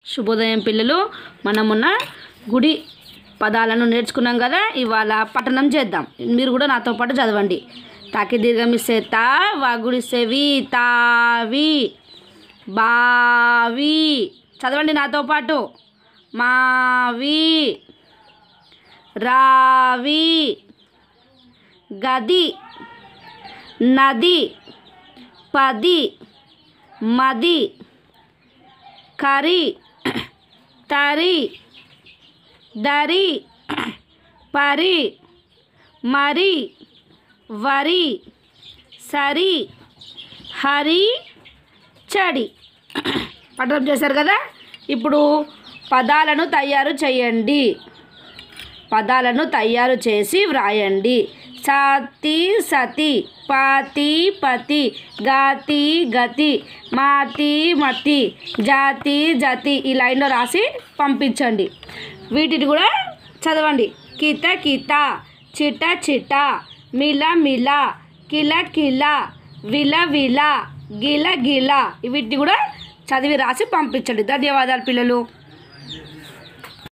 శుభోదయం పిల్లలు మనమున్న గుడి పదాలను నేర్చుకున్నాం కదా ఇవాళ పఠనం చేద్దాం మీరు కూడా నాతో పాటు చదవండి తాకి దీర్ఘమిస్తే తా వాగుడిస్తే వి తావి బావి చదవండి నాతో పాటు మావి రావి గది నది పది మది కరి తరి దరి పరి మరి వరి సరి హరి చడి పఠనం చేశారు కదా ఇప్పుడు పదాలను తయారు చేయండి పదాలను తయారు చేసి వ్రాయండి సతి సతి పాతి పతి గాతి గతి మాతి మతి జాతి జతి ఈ లైన్లో రాసి పంపించండి వీటిని కూడా చదవండి కిత కిత చిట చిట మిల మిల కిల కిల విల విల గిల గిల వీటిని కూడా చదివి రాసి పంపించండి ధన్యవాదాలు పిల్లలు